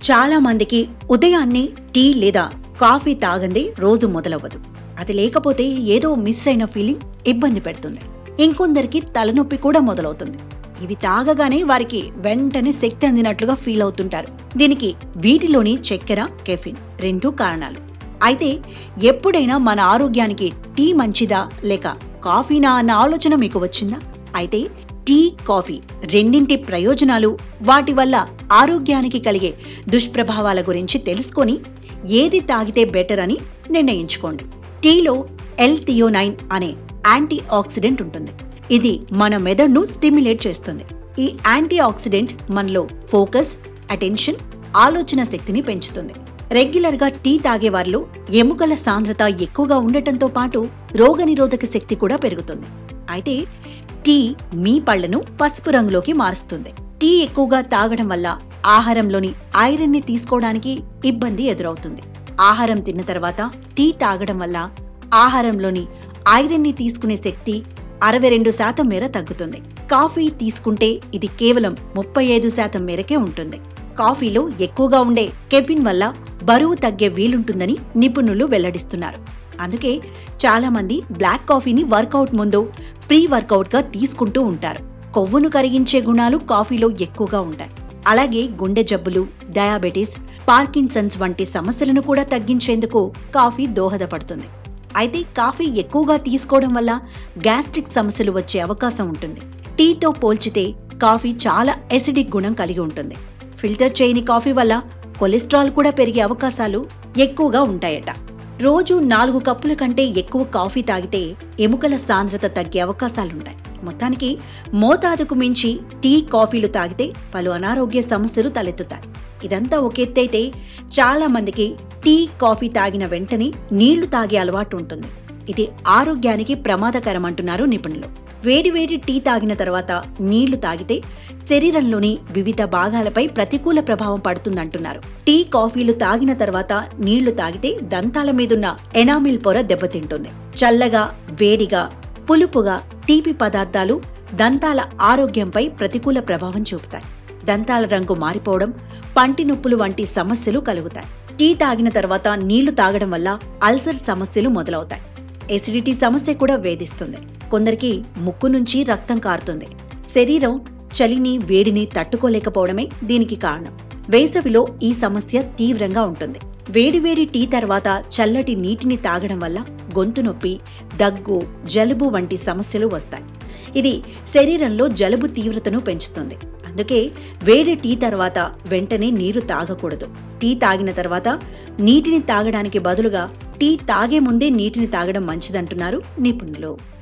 చాలా మందికి ఉదయాన్నే టీ లేదా కాఫీ తాగందే రోజు మొదలవ్వదు అది లేకపోతే ఏదో మిస్ అయిన ఫీలింగ్ ఇబ్బంది పెడుతుంది ఇంకొందరికి తలనొప్పి కూడా మొదలవుతుంది ఇవి తాగగానే వారికి వెంటనే శక్తి అందినట్లుగా ఫీల్ అవుతుంటారు దీనికి వీటిలోని చక్కెర కెఫిన్ రెండు కారణాలు అయితే ఎప్పుడైనా మన ఆరోగ్యానికి టీ మంచిదా లేక కాఫీనా అన్న ఆలోచన మీకు వచ్చిందా అయితే టీ కాఫీ రెండింటి ప్రయోజనాలు వాటి వల్ల ఆరోగ్యానికి కలిగే దుష్ప్రభావాల గురించి తెలుసుకొని ఏది తాగితే బెటర్ అని నిర్ణయించుకోండి టీలో ఎల్ థియోనైన్ అనే యాంటీ ఆక్సిడెంట్ ఉంటుంది ఇది మన మెదడును స్టిమ్యులేట్ చేస్తుంది ఈ యాంటీ ఆక్సిడెంట్ మనలో ఫోకస్ అటెన్షన్ ఆలోచన శక్తిని పెంచుతుంది రెగ్యులర్ గా టీ తాగే వారిలో ఎముకల సాంద్రత ఎక్కువగా ఉండటంతో పాటు రోగనిరోధక శక్తి కూడా పెరుగుతుంది అయితే టీ మీ పళ్లను పసుపు రంగులోకి మారుస్తుంది టీ ఎక్కువగా తాగడం వల్ల ఆహారంలోని ఐరన్ ని తీసుకోవడానికి ఇబ్బంది ఎదురవుతుంది ఆహారం తిన్న తర్వాత టీ తాగడం వల్ల ఆహారంలోని ఐరన్ ని తీసుకునే శక్తి అరవై రెండు శాతం మేర తగ్గుతుంది కాఫీ తీసుకుంటే ఇది కేవలం ముప్పై ఐదు శాతం మేరకే ఉంటుంది కాఫీలో ఎక్కువగా ఉండే కెఫిన్ వల్ల బరువు తగ్గే వీలుంటుందని నిపుణులు వెల్లడిస్తున్నారు అందుకే చాలా మంది బ్లాక్ కాఫీని వర్కౌట్ ముందు ప్రీ వర్కౌట్ గా తీసుకుంటూ ఉంటారు కొవ్వును కరిగించే గుణాలు కాఫీలో ఎక్కువగా ఉంటాయి అలాగే గుండె జబ్బులు డయాబెటీస్ పార్కిన్సన్స్ వంటి సమస్యలను కూడా తగ్గించేందుకు కాఫీ దోహదపడుతుంది అయితే కాఫీ ఎక్కువగా తీసుకోవడం వల్ల గ్యాస్ట్రిక్ సమస్యలు వచ్చే అవకాశం ఉంటుంది టీతో పోల్చితే కాఫీ చాలా ఎసిడిక్ గుణం కలిగి ఉంటుంది ఫిల్టర్ చేయని కాఫీ వల్ల కొలెస్ట్రాల్ కూడా పెరిగే అవకాశాలు ఎక్కువగా ఉంటాయట రోజు నాలుగు కప్పుల కంటే ఎక్కువ కాఫీ తాగితే ఎముకల సాంద్రత తగ్గే అవకాశాలుంటాయి మొత్తానికి మోతాదుకు మించి టీ కాఫీలు తాగితే పలు అనారోగ్య సమస్యలు తలెత్తుతాయి ఇదంతా ఒక ఎత్తైతే చాలా మందికి టీ కాఫీ తాగిన వెంటనే నీళ్లు తాగే అలవాటు ఉంటుంది ఇది ఆరోగ్యానికి ప్రమాదకరం అంటున్నారు నిపుణులు వేడివేడి టీ తాగిన తర్వాత నీళ్లు తాగితే శరీరంలోని వివిధ భాగాలపై ప్రతికూల ప్రభావం పడుతుందంటున్నారు టీ కాఫీలు తాగిన తర్వాత నీళ్లు తాగితే దంతాల మీదున్న ఎనామిల్ పొర దెబ్బతింటుంది చల్లగా వేడిగా పులుపుగా తీపి పదార్థాలు దంతాల ఆరోగ్యంపై ప్రతికూల ప్రభావం చూపుతాయి దంతాల రంగు మారిపోవడం పంటి నొప్పులు వంటి సమస్యలు కలుగుతాయి టీ తాగిన తర్వాత నీళ్లు తాగడం వల్ల అల్సర్ సమస్యలు మొదలవుతాయి ఎసిడిటీ సమస్య కూడా వేధిస్తుంది కొందరికి ముక్కు నుంచి రక్తం కారుతుంది శరీరం చలిని వేడిని తట్టుకోలేకపోవడమే దీనికి కారణం వేసవిలో ఈ సమస్య తీవ్రంగా ఉంటుంది వేడివేడి టీ తర్వాత చల్లటి నీటిని తాగడం వల్ల గొంతు నొప్పి దగ్గు జలుబు వంటి సమస్యలు వస్తాయి ఇది శరీరంలో జలుబు తీవ్రతను పెంచుతుంది అందుకే వేడి టీ తర్వాత వెంటనే నీరు తాగకూడదు టీ తాగిన తర్వాత నీటిని తాగడానికి బదులుగా టీ తాగే ముందే నీటిని తాగడం మంచిదంటున్నారు నిపుణులు